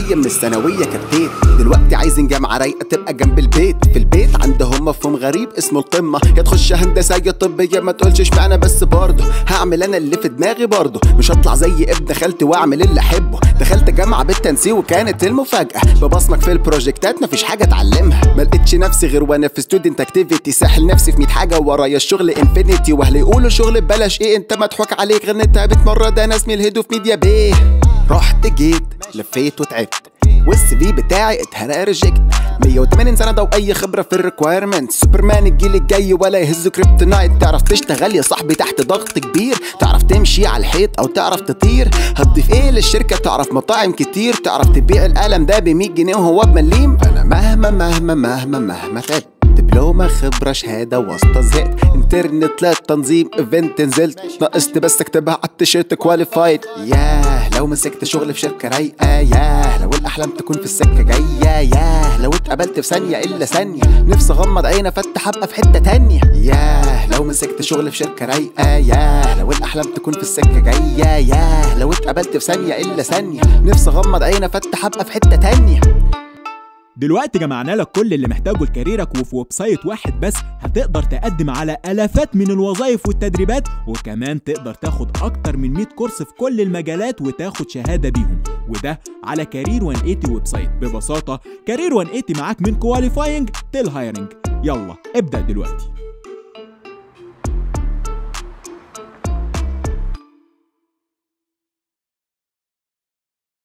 جاي من الثانويه كتيت دلوقتي عايزين جامعه رايقه تبقى جنب البيت في البيت عندهم مفهوم غريب اسمه القمه يا تخش هندسه يا طبيه ما تقولش اشمعنى بس برضه هعمل انا اللي في دماغي برضه مش هطلع زي ابن خالتي واعمل اللي احبه دخلت جامعه بالتنسيق وكانت المفاجاه ببصمك في البروجكتات مفيش حاجه اتعلمها ما لقيتش نفسي غير وانا في ستودنت اكتيفيتي ساحل نفسي في 100 حاجه ورايا الشغل انفينيتي واهل يقولوا شغل ببلاش ايه انت مضحوك عليك غير انت بتمرد انا اسمي الهيدو في ميديا بيه رحت جيت لفيت وتعبت والسي في بتاعي اتهرى ريجكت 180 سنه ده واي خبره في الريكوايرمنت سوبرمان الجيل الجاي ولا يهز كريبتونايت تعرف تشتغل يا صاحبي تحت ضغط كبير تعرف تمشي على الحيط او تعرف تطير هتضيف ايه للشركه تعرف مطاعم كتير تعرف تبيع القلم ده ب 100 جنيه وهو بمليم انا مهما مهما مهما مهما تعبت دبلومة خبرة شهادة واسطة زهقت انترنت لا تنظيم ايفنت نزلت ناقصت بس اكتبها على التيشيرت كواليفايد ياه لو مسكت شغل في شركة رايقة ياه لو الأحلام تكون في السكة جاية ياه لو اتقبلت في ثانية إلا ثانية نفسي أغمض عيني أفتح أبقى في حتة تانية ياه لو مسكت شغل في شركة رايقة ياه لو الأحلام تكون في السكة جاية ياه لو اتقبلت في ثانية إلا ثانية نفسي أغمض عيني أفتح أبقى في حتة تانية دلوقتي جمعنا لك كل اللي محتاجه لكاريرك وفي ويب سايت واحد بس هتقدر تقدم على الافات من الوظائف والتدريبات وكمان تقدر تاخد اكتر من 100 كورس في كل المجالات وتاخد شهاده بيهم وده على كارير 180 ويب سايت ببساطه كارير 180 معاك من كواليفاينج تل هايرنج يلا ابدا دلوقتي